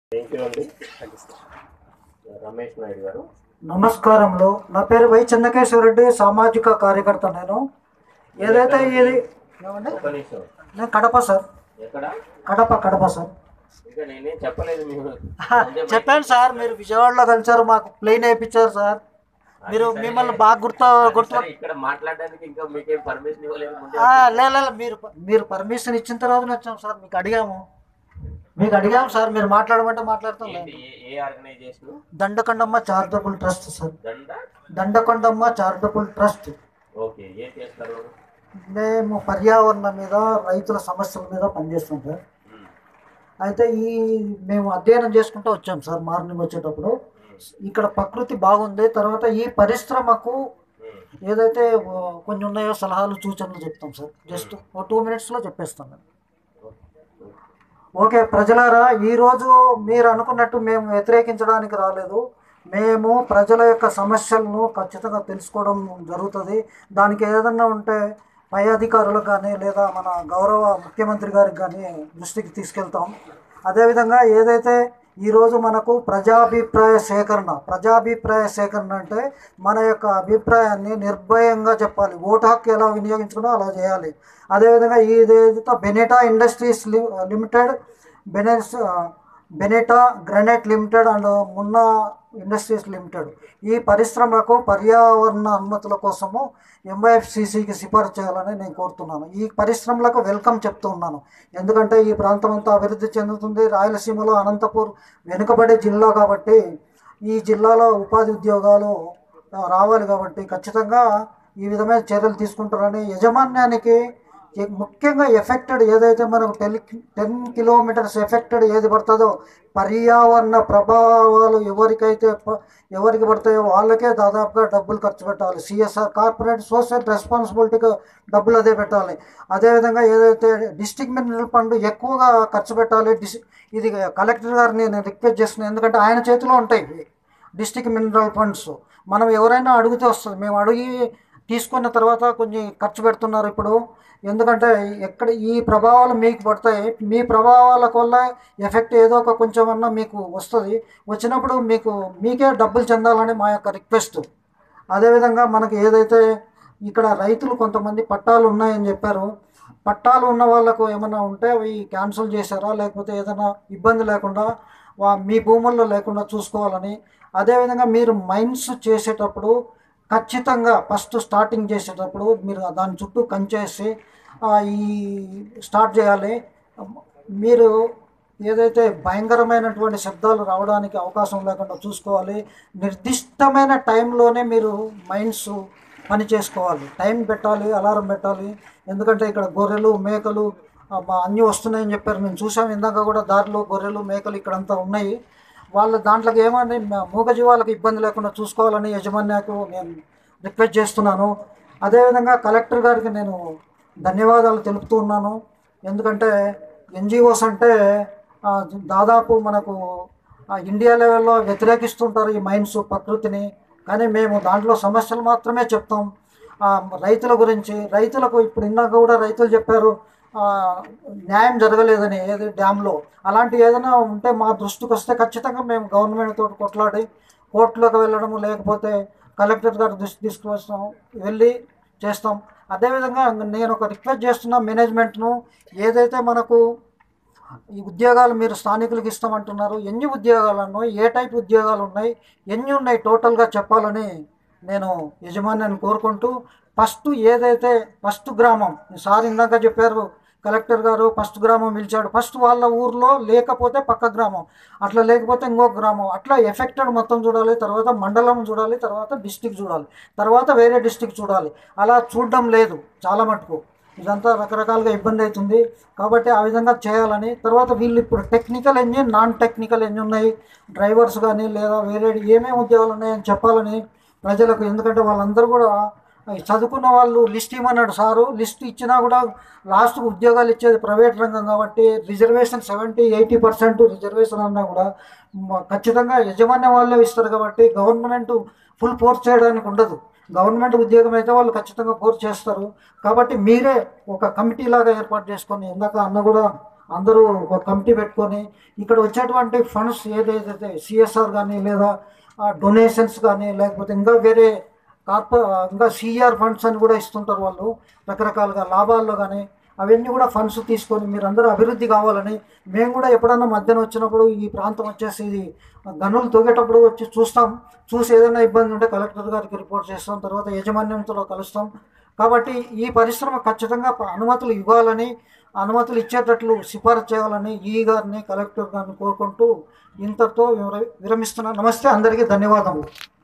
Thank you అండి రమేష్ నాయుడు గారు నమస్కారంలో నా పేరు వై చెన్నకేశ్వరరెడ్డి సామాజిక కార్యకర్త నేను ఏదైతే ఇది ఏమండి ఒక్క నిమిషం నేను కడప సార్ ఎక్కడ కడప కడప సార్ ఇంకా నేనేం చెప్పలేదు మీరు చెప్పాను సార్ మీరు విజయవాడలో కలిసారు మాకు ప్లేన్ వేయించారు సార్ మీరు మిమ్మల్ని బాగా గుర్తు గుర్తు సరే, ఇక్కడ మాట్లాడడానికి ఇంకా మీకేం పర్మిషన్ ఇవ్వలేదు ముందే ఆ, లే లే, లే, మీరు మీరు పర్మిషన్ ఇచ్చిన తర్వాత వచ్చాం సార్ మీకు అడిగాము మీకు అడిగాము సార్ మీరు మాట్లాడమంటే మాట్లాడతాం ఏంటి a- a organization Dandakondamma charitable trust sir దండ దండకొండమ్మ చారిటబుల్ ట్రస్ట్ ఓకే ఏం చేస్తారు మేము పర్యావరణం మీద రైతుల సమస్యల మీద పనిచేస్తాం సార్ ఉమ్, అయితే ఈ మేము అధ్యయనం చేసుకుంటూ వచ్చాం సార్ మార్నింగ్ వచ్చేటప్పుడు ఇక్కడ ప్రకృతి బాగుంది తర్వాత ఈ పరిశ్రమకు ఉమ్. ఏదైతే ఓ, కొన్ని ఉన్నాయో సలహాలు సూచనలు చెప్తాం సార్ జస్ట్ ఓ టూ మినిట్స్లో చెప్పేస్తాం నేను ఓకే ప్రజలారా ఈరోజు మీరు అనుకున్నట్టు మేము వ్యతిరేకించడానికి రాలేదు మేము ప్రజల యొక్క సమస్యలను ఖచ్చితంగా తెలుసుకోవడం జరుగుతుంది దానికి ఏదన్నా ఉంటే పై అధికారులకు కానీ లేదా మన గౌరవ ముఖ్యమంత్రి గారికి కానీ దృష్టికి తీసుకెళ్తాం అదేవిధంగా ఏదైతే ఈరోజు మనకు ప్రజాభిప్రాయ సేకరణ ప్రజాభిప్రాయ సేకరణ అంటే మన యొక్క అభిప్రాయాన్ని నిర్భయంగా చెప్పాలి ఓటు హక్కు ఎలా వినియోగించుకున్నా అలా చేయాలి అదేవిధంగా ఇదేదైతే బెనెటా ఇండస్ట్రీస్ లి- లిమిటెడ్ బెనెస్ Beneta granite limited and Munna industries limited ఈ పరిశ్రమలకు పర్యావరణ అనుమతుల కోసము ఎంవైఎఫ్సిసికి సిఫార్సు చేయాలని నేను కోరుతున్నాను ఈ పరిశ్రమలకు వెల్కమ్ చెప్తూ ఉన్నాను ఎందుకంటే ఈ ప్రాంతం అంతా అభివృద్ధి చెందుతుంది రాయలసీమలో అనంతపూర్ వెనుకబడే జిల్లా కాబట్టి ఈ జిల్లాలో ఉపాధి ఉద్యోగాలు ఆ, రావాలి కాబట్టి ఖచ్చితంగా ఈ విధమైన చర్యలు తీసుకుంటారని యజమాన్యానికి ఎ- ముఖ్యంగా ఎఫెక్టెడ్ ఏదైతే మనకు టెన్ టెన్ కిలోమీటర్స్ ఎఫెక్టెడ్ ఏది పడుతుందో పర్యావరణ ప్రభావాలు ఎవరికైతే ప- ఎవరికి పడతాయో వాళ్ళకే దాదాపుగా డబ్బులు ఖర్చు పెట్టాలి సిఎస్ఆర్ కార్పొరేట్ సోషల్ రెస్పాన్సిబిలిటీకి డబ్బులు అదే పెట్టాలి అదేవిధంగా ఏదైతే డిస్టిక్ మినరల్ ఫండ్ ఎక్కువగా ఖర్చు పెట్టాలి డిస్ ఇది కలెక్టర్ గారిని నేను రిక్వెస్ట్ చేస్తున్నాను ఎందుకంటే ఆయన చేతిలో ఉంటాయి ఇవి. డిస్టిక్ మినరల్ ఫండ్స్ మనం ఎవరైనా అడిగితే వస్తుంది మేము అడిగి తీసుకున్న తర్వాత కొంచెం ఖర్చు పెడుతున్నారు ఇప్పుడు ఎందుకంటే ఎక్కడ ఈ ప్రభావాలు మీకు పడతాయి మీ ప్రభావాల వల్ల ఎఫెక్ట్ ఏదో ఒక కొంచెం అన్నా మీకు వస్తుంది వచ్చినప్పుడు మీకు మీకే డబ్బులు చెందాలని మా యొక్క రిక్వెస్ట్ అదేవిధంగా మనకి ఏదైతే ఇక్కడ రైతులు కొంతమంది పట్టాలు ఉన్నాయని చెప్పారు పట్టాలు ఉన్న వాళ్ళకు ఏమైనా ఉంటే అవి క్యాన్సిల్ చేశారా లేకపోతే ఏదైనా ఇబ్బంది లేకుండా వా మీ భూముల్లో లేకుండా చూసుకోవాలని అదేవిధంగా మీరు మైన్స్ చేసేటప్పుడు ఖచ్చితంగా ఫస్ట్ స్టార్టింగ్ చేసేటప్పుడు మీరు దాని చుట్టూ కంచేసి ఆ, ఈ స్టార్ట్ చేయాలి మీరు ఏదైతే భయంకరమైనటువంటి శబ్దాలు రావడానికి అవకాశం లేకుండా చూసుకోవాలి నిర్దిష్టమైన టైంలోనే మీరు మైండ్స్ పని చేసుకోవాలి టైం పెట్టాలి అలారం పెట్టాలి ఎందుకంటే ఇక్కడ గొర్రెలు మేకలు ఆ, మా అన్నీ వస్తున్నాయని చెప్పారు మేము చూసాం ఇందాక కూడా దారిలో గొర్రెలు మేకలు ఇక్కడంతా ఉన్నాయి వాళ్ళ దాంట్లోకి ఏమని మూగజీవాలకు ఇబ్బంది లేకుండా చూసుకోవాలని యజమాన్యాకు నేను రిక్వెస్ట్ చేస్తున్నాను అదేవిధంగా కలెక్టర్ గారికి నేను ధన్యవాదాలు తెలుపుతూ ఉన్నాను ఎందుకంటే ఎన్జిఓస్ అంటే ఆ, దాదాపు మనకు ఆ, ఇండియా లెవెల్లో వ్యతిరేకిస్తుంటారు ఈ మైన్స్ ప్రకృతిని కానీ మేము దాంట్లో సమస్యలు మాత్రమే చెప్తాం ఆ, రైతుల గురించి రైతులకు ఇప్పుడు ఇందాక కూడా రైతులు చెప్పారు ఆ, న్యాయం జరగలేదని ఏది డ్యాంలో అలాంటి ఏదైనా ఉంటే మా దృష్టికి వస్తే ఖచ్చితంగా మేము గవర్నమెంట్ తోటి కొట్లాడి కోర్టులోకి వెళ్ళడము లేకపోతే కలెక్టర్ గారి దృష్టి తీసుకువస్తాం వెళ్ళి చేస్తాం అదేవిధంగా నేను ఒక రిక్వెస్ట్ చేస్తున్నా మేనేజ్మెంట్ను ఏదైతే మనకు ఈ ఉద్యోగాలు మీరు స్థానికులకు ఇస్తామంటున్నారు ఎన్ని ఉద్యోగాలు ఉన్నాయి ఏ టైప్ ఉద్యోగాలు ఉన్నాయి ఎన్ని ఉన్నాయి టోటల్గా చెప్పాలని నేను యజమాన్యాన్ని కోరుకుంటూ ఫస్ట్ ఏదైతే ఫస్ట్ గ్రామం సార్ ఇందాక చెప్పారు కలెక్టర్ గారు ఫస్ట్ గ్రామం పిలిచాడు ఫస్ట్ వాళ్ళ ఊర్లో లేకపోతే పక్క గ్రామం అట్లా లేకపోతే ఇంకో గ్రామం అట్లా ఎఫెక్టెడ్ మొత్తం చూడాలి తర్వాత మండలం చూడాలి తర్వాత డిస్టిక్ చూడాలి తర్వాత వేరే డిస్టిక్ చూడాలి అలా చూడడం లేదు చాలా మటుకు ఇదంతా రకరకాలుగా ఇబ్బంది అవుతుంది కాబట్టి ఆ విధంగా చేయాలని తర్వాత వీళ్ళు ఇప్పుడు technical engine non technical engine ఉన్నాయి డ్రైవర్స్ కానీ లేదా వేరే ఏమేమి ఉద్యోగాలు ఉన్నాయని చెప్పాలని ప్రజలకు ఎందుకంటే వాళ్ళందరూ కూడా ఈ చదువుకున్న వాళ్ళు లిస్ట్ ఇవ్వమన్నాడు సారు లిస్ట్ ఇచ్చినా కూడా లాస్ట్కు ఉద్యోగాలు ఇచ్చేది ప్రైవేట్ రంగం కాబట్టి reservation seventy eighty percent reservation అన్నా కూడా మ- ఖచ్చితంగా యజమాన్యం వాళ్ళే ఇస్తారు కాబట్టి గవర్నమెంట్ ఫుల్ ఫోర్స్ చేయడానికి ఉండదు గవర్నమెంట్ ఉద్యోగం అయితే వాళ్ళు ఖచ్చితంగా ఫోర్స్ చేస్తారు కాబట్టి మీరే ఒక కమిటీ లాగా ఏర్పాటు చేసుకొని ఇందాక అన్న కూడా అందరూ ఒక కమిటీ పెట్టుకొని ఇక్కడ వచ్చేటువంటి ఫండ్స్ ఏదైతే సిఎస్ఆర్ కానీ లేదా డొనేషన్స్ కానీ లేకపోతే ఇంకా వేరే కార్ప ఇంకా సిఆర్ ఫండ్స్ అని కూడా ఇస్తుంటారు వాళ్ళు రకరకాలుగా లాభాల్లో కానీ అవన్నీ కూడా ఫండ్స్ తీసుకొని మీరందరూ అభివృద్ధి కావాలని మేము కూడా ఎప్పుడన్నా మధ్యాహ్నం వచ్చినప్పుడు ఈ ప్రాంతం వచ్చేసి ఇది గనులు తొగేటప్పుడు వచ్చి చూస్తాం చూసి ఏదైనా ఇబ్బంది ఉంటే కలెక్టర్ గారికి రిపోర్ట్ చేస్తాం తర్వాత యాజమాన్యంతో కలుస్తాం కాబట్టి ఈ పరిశ్రమ ఖచ్చితంగా ప- అనుమతులు ఇవ్వాలని అనుమతులు ఇచ్చేటట్లు సిఫారసు చేయాలని ఈ గారిని కలెక్టర్ గారిని కోరుకుంటూ ఇంతటితో విర- విరమిస్తున్నాను నమస్తే అందరికీ ధన్యవాదములు